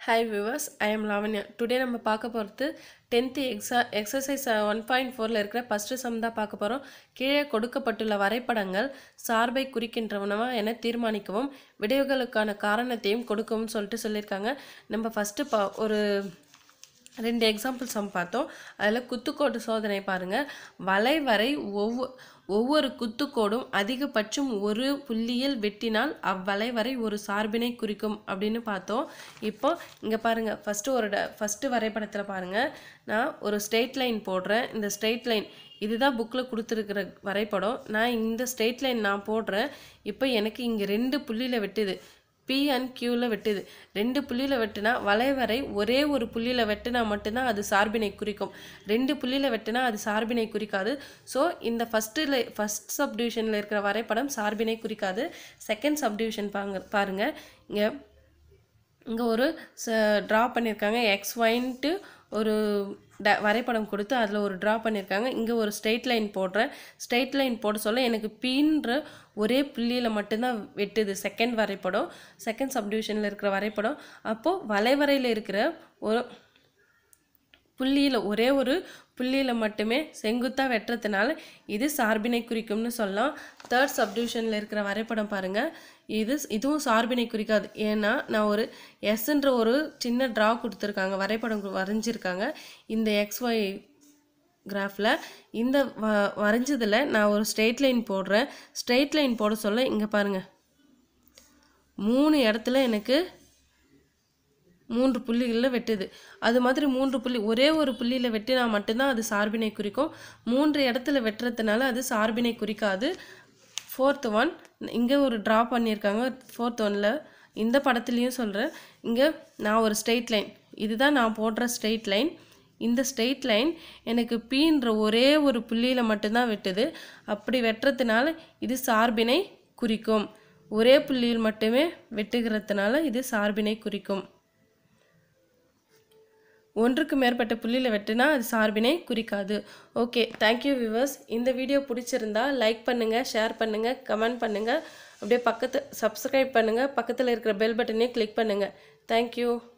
hi viewers I am Lavanya today நம்ம பார்க்க போகிறது டென்த்து எக்ஸா எக்ஸசைஸ் ஒன் பாயிண்ட் ஃபோரில் இருக்கிற ஃபஸ்ட்டு சம் தான் பார்க்க போகிறோம் கீழே கொடுக்கப்பட்டுள்ள வரைபடங்கள் சார்பை குறிக்கின்றனவா என தீர்மானிக்கவும் விடைவுகளுக்கான காரணத்தையும் கொடுக்கவும் சொல்லிட்டு சொல்லியிருக்காங்க நம்ம ஃபஸ்ட்டு பா ஒரு ரெண்டு எக்ஸாம்பிள் சம் பார்த்தோம் அதில் குத்துக்கோடு சோதனை பாருங்கள் வளைவரை ஒவ்வொ ஒவ்வொரு குத்துக்கோடும் அதிகபட்சம் ஒரு புள்ளியில் வெட்டினால் அவ்வளைவரை ஒரு சார்பினை குறிக்கும் அப்படின்னு பார்த்தோம் இப்போ இங்கே பாருங்கள் ஃபஸ்ட்டு ஒரு ஃபஸ்ட்டு வரைபடத்தில் பாருங்கள் நான் ஒரு ஸ்ட்ரெயிட் லைன் போடுறேன் இந்த ஸ்ட்ரெயிட் லைன் இதுதான் புக்கில் கொடுத்துருக்கிற வரைபடம் நான் இந்த ஸ்ட்ரெயிட் லைன் நான் போடுறேன் இப்போ எனக்கு இங்கே ரெண்டு புள்ளியில் வெட்டுது பி அண்ட் கியூவில் வெட்டுது ரெண்டு புள்ளியில் வெட்டுனா வளைவரை ஒரே ஒரு புள்ளியில் வெட்டினா மட்டும்தான் அது சார்பினை குறிக்கும் ரெண்டு புள்ளியில் வெட்டினா அது சார்பினை குறிக்காது ஸோ இந்த ஃபஸ்ட்டில் ஃபஸ்ட் சப்டிவிஷனில் இருக்கிற வரைபடம் சார்பினை குறிக்காது செகண்ட் சப்டிவிஷன் பாருங்க பாருங்கள் இங்கே இங்கே ஒரு ச ட்ரா பண்ணியிருக்காங்க எக்ஸ் ஒயின்ட்டு ஒரு ட வரைபடம் கொடுத்து அதில் ஒரு ட்ரா பண்ணியிருக்காங்க இங்கே ஒரு ஸ்ட்ரெயிட் லைன் போடுறேன் ஸ்ட்ரெயிட் லைன் போட சொல்ல எனக்கு பீன்ற ஒரே புள்ளியில் மட்டும்தான் வெட்டுது செகண்ட் வரைபடம் செகண்ட் சப்டிவிஷனில் இருக்கிற வரைபடம் அப்போது வளைவரையில் இருக்கிற ஒரு புள்ளியில் ஒரே ஒரு புள்ளியில் மட்டுமே செங்குத்தாக வெட்டுறதுனால இது சார்பினை குறிக்கும்னு சொல்லலாம் தேர்ட் சப்டிவிஷனில் இருக்கிற வரைபடம் பாருங்கள் இது இதுவும் சார்பினை குறிக்காது ஏன்னா நான் ஒரு எஸ்ன்ற ஒரு சின்ன ட்ரா கொடுத்துருக்காங்க வரைபடம் கு- வரைஞ்சிருக்காங்க இந்த எக்ஸ்ஒய் கிராஃபில் இந்த வ வரைஞ்சதில் நான் ஒரு ஸ்ட்ரெயிட் லைன் போடுறேன் ஸ்ட்ரெயிட் லைன் போட சொல்ல இங்கே பாருங்கள் மூணு இடத்துல எனக்கு மூன்று புள்ளிகளில் வெட்டுது அது மாதிரி மூன்று புள்ளி ஒரே ஒரு புள்ளியில் வெட்டினா மட்டும்தான் அது சார்பினை குறிக்கும் மூன்று இடத்துல வெட்டுறதுனால அது சார்பினை குறிக்காது ஃபோர்த் ஒன் இங்கே ஒரு ட்ரா பண்ணியிருக்காங்க ஃபோர்த் ஒனில் இந்த படத்துலேயும் சொல்கிறேன் இங்கே நான் ஒரு ஸ்ட்ரெயிட் லைன் இதுதான் நான் போடுற ஸ்ட்ரெயிட் லைன் இந்த ஸ்ட்ரெயிட் லைன் எனக்கு பீன்ற ஒரே ஒரு புள்ளியில் மட்டும்தான் வெட்டுது அப்படி வெட்டுறதுனால இது சார்பினை குறிக்கும் ஒரே புள்ளியில் மட்டுமே வெட்டுகிறதுனால இது சார்பினை குறிக்கும் ஒன்றுக்கு மேற்பட்ட புள்ளியில் வெட்டுனா அது சார்பினை குறிக்காது ஓகே தேங்க்யூ வியூவர்ஸ் இந்த வீடியோ பிடிச்சிருந்தா லைக் பண்ணுங்கள் ஷேர் பண்ணுங்கள் கமெண்ட் பண்ணுங்கள் அப்படியே பக்கத்து சப்ஸ்கிரைப் பண்ணுங்கள் பக்கத்தில் இருக்கிற பெல் பட்டனையும் கிளிக் பண்ணுங்கள் தேங்க்யூ